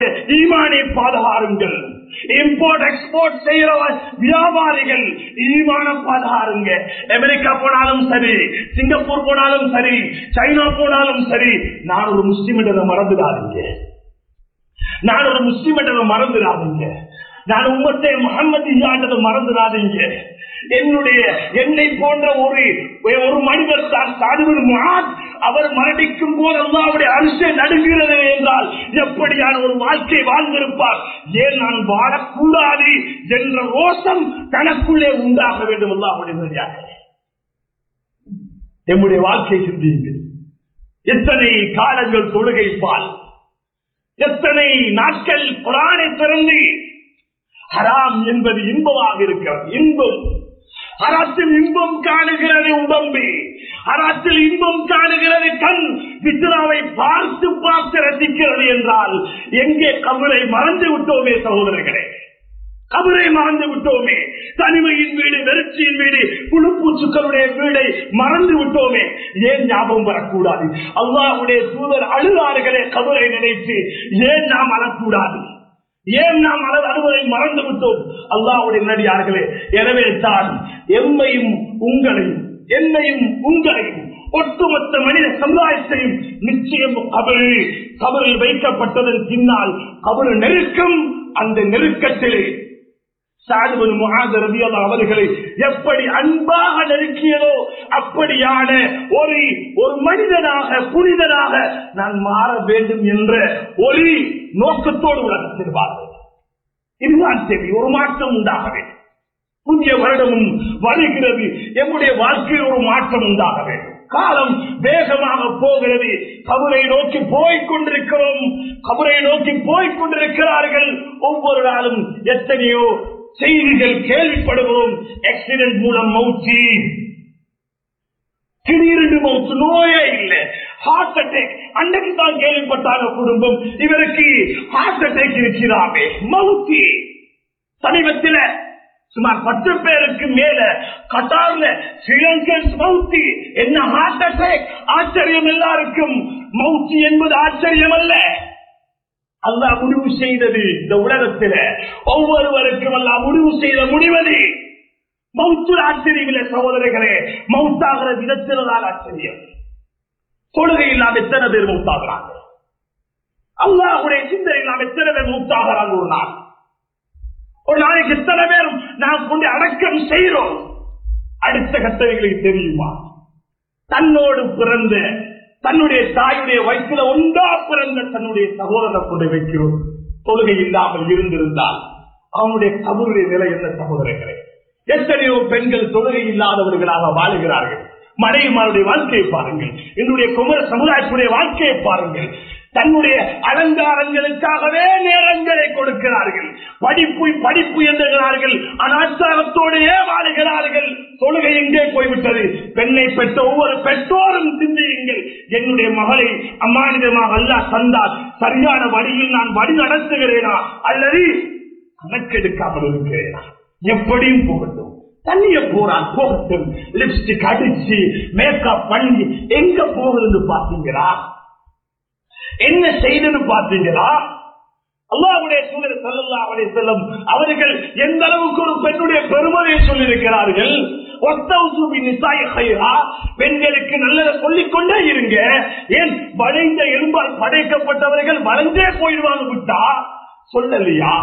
ஈமானை பாதுகாருங்கள் import export செய்யற வியாபாரிகள் ஈமான பாதுகாருங்க அமெரிக்கா போனாலும் சரி சிங்கப்பூர் போனாலும் சரி சைனா போனாலும் சரி நான் ஒரு முஸ்லிம் என்றதை மறந்துடாதீங்க நான் ஒரு முஸ்லிம் என்றதை மறந்துடாதீங்க நான் உம்மத்தை முகமது என்றதை மறந்துடாதீங்க என்னுடைய என்னை போன்ற ஒரு ஒரு மனிதர் தான் சாதுவன் முகாத் அவர் மரணிக்கும் போது அல்லாவுடைய அரிசை நடுகிறது என்றால் எப்படியான ஒரு வாழ்க்கை வாழ்ந்திருப்பார் ஏன் நான் வாழக்கூடாது என்ற ரோஷம் தனக்குள்ளே உண்டாக வேண்டும் அல்லாவுடைய நம்முடைய வாழ்க்கை சிந்தியுங்கள் எத்தனை காலங்கள் தொழுகை பால் எத்தனை நாட்கள் குரானை திறந்து ஹராம் என்பது இன்பமாக இருக்கிறது இன்பம் ஹராத்தில் இன்பம் காணுகிறது உடம்பு ஹராத்தில் இன்பம் காணுகிறது கண் பித்ராவை பார்த்து பார்த்து ரசிக்கிறது என்றால் எங்கே கபரை மறந்து விட்டோமே சகோதரர்களே கபரை மறந்து விட்டோமே தனிமையின் வீடு வெறுச்சியின் வீடு புழுப்பூச்சுக்களுடைய வீடை மறந்து விட்டோமே ஏன் ஞாபகம் வரக்கூடாது அல்லாவுடைய தூதர் அழுதார்களே கபரை நினைத்து ஏன் நாம் அழக்கூடாது ஏன் நாம் அளவு அழுவதை மறந்து விட்டோம் அல்லாவுடைய நடிகார்களே எனவே தான் எம்மையும் உங்களையும் என்னையும் உங்களையும் ஒட்டுமொத்த மனித சமுதாயத்தையும் நிச்சயம் கபரு கபரில் வைக்கப்பட்டதன் பின்னால் கபரு நெருக்கம் அந்த நெருக்கத்திலே சாதுவன் முகாதரதி அவர்களை எப்படி அன்பாக நெருக்கியதோ அப்படியான ஒரு ஒரு மனிதனாக புனிதனாக நான் மாற வேண்டும் என்ற ஒரு நோக்கத்தோடு உலகத்தில் வாழ்ந்தது இதுதான் சரி ஒரு மாற்றம் உண்டாக வேண்டும் புதிய வருடமும் வருகிறது எம்முடைய வாழ்க்கையில் ஒரு மாற்றம் உண்டாக வேண்டும் காலம் வேகமாக போகிறது கபரை நோக்கி போய்க் கொண்டிருக்கிறோம் கபரை நோக்கி போய்க் கொண்டிருக்கிறார்கள் ஒவ்வொரு நாளும் எத்தனையோ செய்திகள் கேள்விப்படுகிறோம் ஆக்சிடென்ட் மூலம் மௌச்சி திடீரென்று மௌத்து நோயே இல்லை ஹார்ட் அட்டாக் அன்னைக்கு தான் கேள்விப்பட்டாங்க குடும்பம் இவருக்கு ஹார்ட் அட்டாக் இருக்கிறாமே மௌத்தி சமீபத்தில் சுமார் பத்து பேருக்கு மேல கட்டார்ல ஸ்ரீலங்கன் மௌத்தி என்ன ஹார்ட் அட்டாக் ஆச்சரியம் எல்லாருக்கும் மௌத்தி என்பது ஆச்சரியம் அல்ல அல்லாஹ் முடிவு செய்தது இந்த உலகத்தில ஒவ்வொருவருக்கும் அல்லாஹ் முடிவு செய்த முடிவது மௌத்து ஆச்சரியங்களே சகோதரர்களே மௌத்தாகிற விதத்தில்தான் ஆச்சரியம் தொழுகை இல்லாம எத்தனை பேர் மௌத்தாகிறாங்க அல்லாஹுடைய சிந்தனை இல்லாம எத்தனை பேர் மௌத்தாகிறாங்க ஒரு நாள் ஒரு நாளைக்கு எத்தனை பேரும் நாம் கொண்டு அடக்கம் செய்கிறோம் அடுத்த கட்டளைகளுக்கு தெரியுமா தன்னோடு பிறந்த தன்னுடைய தாயுடைய வயிற்றுல ஒன்றா பிறந்த தன்னுடைய சகோதரனை கொண்டு வைக்கிறோம் தொழுகை இல்லாமல் இருந்திருந்தால் அவனுடைய கபருடைய நிலை என்ன சகோதரர்களே எத்தனையோ பெண்கள் தொழுகை இல்லாதவர்களாக வாழுகிறார்கள் மனைவிமாருடைய வாழ்க்கையை பாருங்கள் என்னுடைய குமர சமுதாயத்துடைய வாழ்க்கையை பாருங்கள் தன்னுடைய அலங்காரங்களுக்காகவே நேரங்களை கொடுக்கிறார்கள் படிப்பு படிப்பு என்கிறார்கள் அனாச்சாரத்தோடையே வாழுகிறார்கள் தொழுகை எங்கே போய்விட்டது பெண்ணை பெற்ற ஒவ்வொரு பெற்றோரும் சிந்தியுங்கள் என்னுடைய மகளை அம்மானிதமாக அல்ல தந்தால் சரியான வழியில் நான் வழி நடத்துகிறேனா அல்லது கணக்கெடுக்காமல் இருக்கிறேனா எப்படியும் போகட்டும் தண்ணிய போறான் போகட்டும் லிப்ஸ்டிக் அடிச்சு மேக்கப் பண்ணி எங்க போகுதுன்னு பாத்தீங்களா என்ன செய்தது பாத்தீங்களா அல்லாவுடைய சூழல் செல்லல்லா அவரை செல்லும் அவர்கள் எந்த அளவுக்கு ஒரு பெண்ணுடைய பெருமதியை சொல்லியிருக்கிறார்கள் பெண்களுக்கு நல்லதை சொல்லிக் கொண்டே இருங்க ஏன் வளைந்த எலும்பால் படைக்கப்பட்டவர்கள் வளைந்தே போயிடுவாங்க விட்டா சொல்லலையா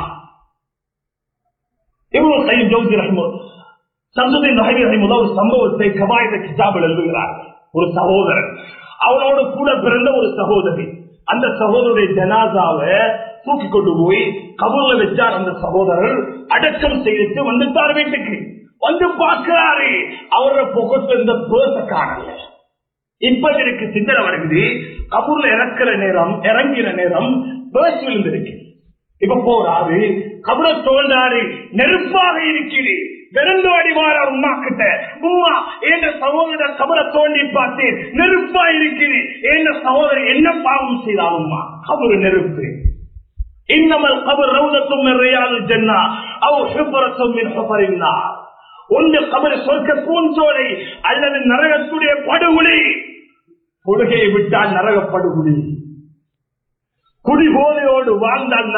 இவ்வளவு கை ஜோதி ரஹ்மத் சந்ததின் நகை ரஹிமுதா ஒரு சம்பவத்தை கபாயத கிதாபில் எழுதுகிறார் ஒரு சகோதரன் அவனோட கூட பிறந்த ஒரு சகோதரி அந்த சகோதரருடைய ஜனாதாவை தூக்கி கொண்டு போய் கபூர்ல வச்சார் அந்த சகோதரர் அடக்கம் செய்துட்டு வந்துட்டார் வீட்டுக்கு வந்து பார்க்கிறாரு அவரோட புகத்துல இருந்த பேச காணல இப்ப எனக்கு சிந்தனை வருகிறது கபூர்ல இறக்குற நேரம் இறங்கின நேரம் பேஸ் விழுந்திருக்கு இப்ப போறாரு கபுர தோன்றாரு நெருப்பாக இருக்கிறது வெறுந்து அடிவார உமா கிட்ட உமா என்ற சகோதரர் கபரை தோண்டி பார்த்தேன் நெருப்பா இருக்குது என்ற சகோதரர் என்ன பாவம் செய்தால் உமா கபரு நெருப்பு இன்னமல் கபர் ரவுதத்தும் நிறையாது ஜென்னா அவ் ஹிபரத்தும் மின் ஹபரின்னா ஒன்று கபர் சொர்க்க பூஞ்சோலை அல்லது நரகத்துடைய படுகொலை கொள்கையை விட்டால் நரக படுகொலை குடிபோதையோடு வாழ்ந்தால்